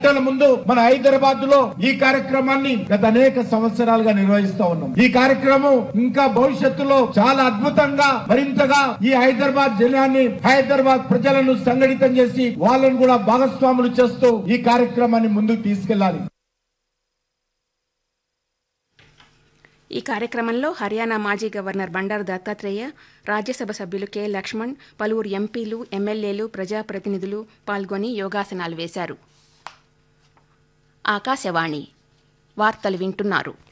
గంటల ముందు మన హైదరాబాద్ లో ఈ కార్యక్రమాన్ని గత అనేక సంవత్సరాలుగా నిర్వహిస్తా ఉన్నాం ఈ కార్యక్రమం ఇంకా భవిష్యత్తులో చాలా అద్భుతంగా మరింతగా ఈ హైదరాబాద్ జిల్లాని హైదరాబాద్ ప్రజలను సంఘటితం చేసి వాళ్ళను కూడా భాగస్వాములు చేస్తూ ఈ కార్యక్రమాన్ని ముందుకు తీసుకెళ్లాలి ఈ కార్యక్రమంలో హర్యానా మాజీ గవర్నర్ బండారు దత్తాత్రేయ రాజ్యసభ సభ్యులు కె లక్ష్మణ్ పలువురు ఎంపీలు ఎమ్మెల్యేలు ప్రజాప్రతినిధులు పాల్గొని యోగాసనాలు వేశారు ఆకాశవాణి వార్తలు వింటున్నారు